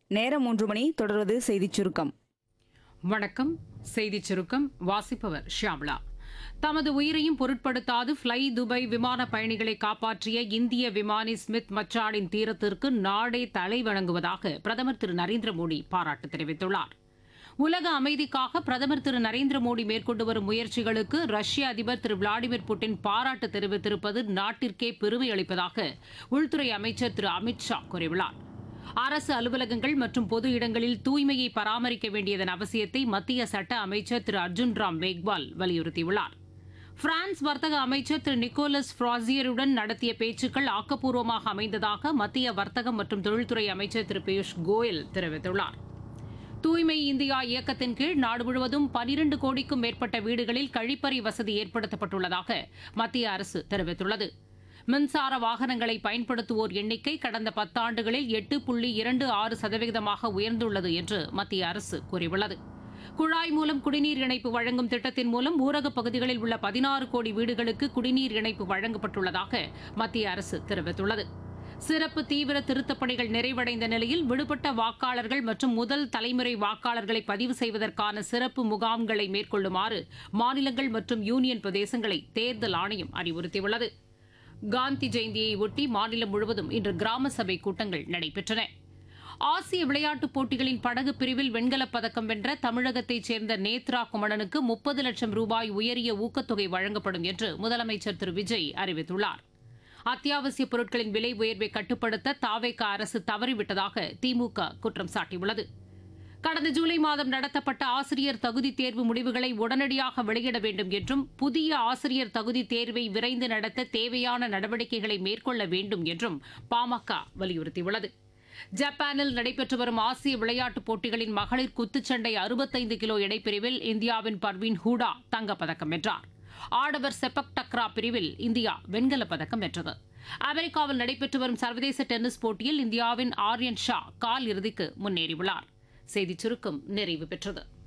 நேரம் மூன்று மணி தொடர்வது செய்திச் சுருக்கம் வணக்கம் செய்திச் சுருக்கம் வாசிப்பவர் ஷியாம்லா தமது உயிரையும் பொருட்படுத்தாது ஃப்ளை துபாய் விமான பயணிகளை காப்பாற்றிய இந்திய விமானி ஸ்மித் மச்சாடின் தீரத்திற்கு நாடே தலை வணங்குவதாக பிரதமர் திரு நரேந்திர மோடி பாராட்டு தெரிவித்துள்ளார் உலக அமைதிக்காக பிரதமர் திரு நரேந்திர மோடி மேற்கொண்டு வரும் முயற்சிகளுக்கு ரஷ்ய அதிபர் திரு விளாடிமிர் புட்டின் பாராட்டு தெரிவித்திருப்பது நாட்டிற்கே பெருமை அளிப்பதாக உள்துறை அமைச்சர் திரு அமித் ஷா கூறியுள்ளார் அரசு அலுவலகங்கள் மற்றும் பொது இடங்களில் தூய்மையை பராமரிக்க வேண்டியதன் அவசியத்தை மத்திய சட்ட அமைச்சர் திரு அர்ஜுன் ராம் மேக்வால் வலியுறுத்தியுள்ளார் பிரான்ஸ் வர்த்தக அமைச்சர் திரு நிக்கோலஸ் ஃப்ராசியருடன் நடத்திய பேச்சுக்கள் ஆக்கப்பூர்வமாக அமைந்ததாக மத்திய வர்த்தகம் மற்றும் தொழில்துறை அமைச்சர் திரு பியூஷ் கோயல் தெரிவித்துள்ளார் தூய்மை இந்தியா இயக்கத்தின் கீழ் நாடு முழுவதும் பனிரண்டு கோடிக்கும் மேற்பட்ட வீடுகளில் கழிப்பறை வசதி ஏற்படுத்தப்பட்டுள்ளதாக மத்திய அரசு தெரிவித்துள்ளது மின்சார வாகனங்களை பயன்படுத்துவோர் எண்ணிக்கை கடந்த பத்தாண்டுகளில் எட்டு புள்ளி இரண்டு ஆறு சதவீதமாக உயர்ந்துள்ளது என்று மத்திய அரசு கூறியுள்ளது குழாய் மூலம் குடிநீர் இணைப்பு வழங்கும் திட்டத்தின் மூலம் ஊரகப் பகுதிகளில் உள்ள பதினாறு கோடி வீடுகளுக்கு குடிநீர் இணைப்பு வழங்கப்பட்டுள்ளதாக மத்திய அரசு தெரிவித்துள்ளது சிறப்பு தீவிர திருத்தப் பணிகள் நிறைவடைந்த நிலையில் விடுபட்ட வாக்காளர்கள் மற்றும் முதல் தலைமுறை வாக்காளர்களை பதிவு செய்வதற்கான சிறப்பு முகாம்களை மேற்கொள்ளுமாறு மாநிலங்கள் மற்றும் யூனியன் பிரதேசங்களை தேர்தல் ஆணையம் அறிவுறுத்தியுள்ளது காந்தி ஜெயந்தியை ஒட்டி மாநிலம் முழுவதும் இன்று கிராம சபை கூட்டங்கள் நடைபெற்றன ஆசிய விளையாட்டுப் போட்டிகளின் படகு பிரிவில் வெண்கலப் பதக்கம் வென்ற தமிழகத்தைச் சேர்ந்த நேத்ரா குமணனுக்கு முப்பது லட்சம் ரூபாய் உயரிய ஊக்கத்தொகை வழங்கப்படும் என்று முதலமைச்சர் திரு விஜய் அறிவித்துள்ளார் அத்தியாவசிய பொருட்களின் விலை உயர்வை கட்டுப்படுத்த தாவேக அரசு தவறிவிட்டதாக திமுக குற்றம் சாட்டியுள்ளது கடந்த ஜூலை மாதம் நடத்தப்பட்ட ஆசிரியர் தகுதி தேர்வு முடிவுகளை உடனடியாக வெளியிட வேண்டும் என்றும் புதிய ஆசிரியர் தகுதி தேர்வை விரைந்து நடத்த தேவையான நடவடிக்கைகளை மேற்கொள்ள வேண்டும் என்றும் பாமக வலியுறுத்தியுள்ளது ஜப்பானில் நடைபெற்று வரும் ஆசிய விளையாட்டுப் போட்டிகளின் மகளிர் குத்துச்சண்டை அறுபத்தைந்து கிலோ எடைப்பிரிவில் இந்தியாவின் பர்வீன் ஹூடா தங்கப்பதக்கம் வென்றார் ஆடவர் செப்பக் டக்ரா பிரிவில் இந்தியா வெண்கலப் பதக்கம் வென்றது அமெரிக்காவில் நடைபெற்று வரும் சர்வதேச டென்னிஸ் போட்டியில் இந்தியாவின் ஆர்யன் ஷா கால் இறுதிக்கு முன்னேறியுள்ளார் செய்திச் சுருக்கம் நிறைவு பெற்றது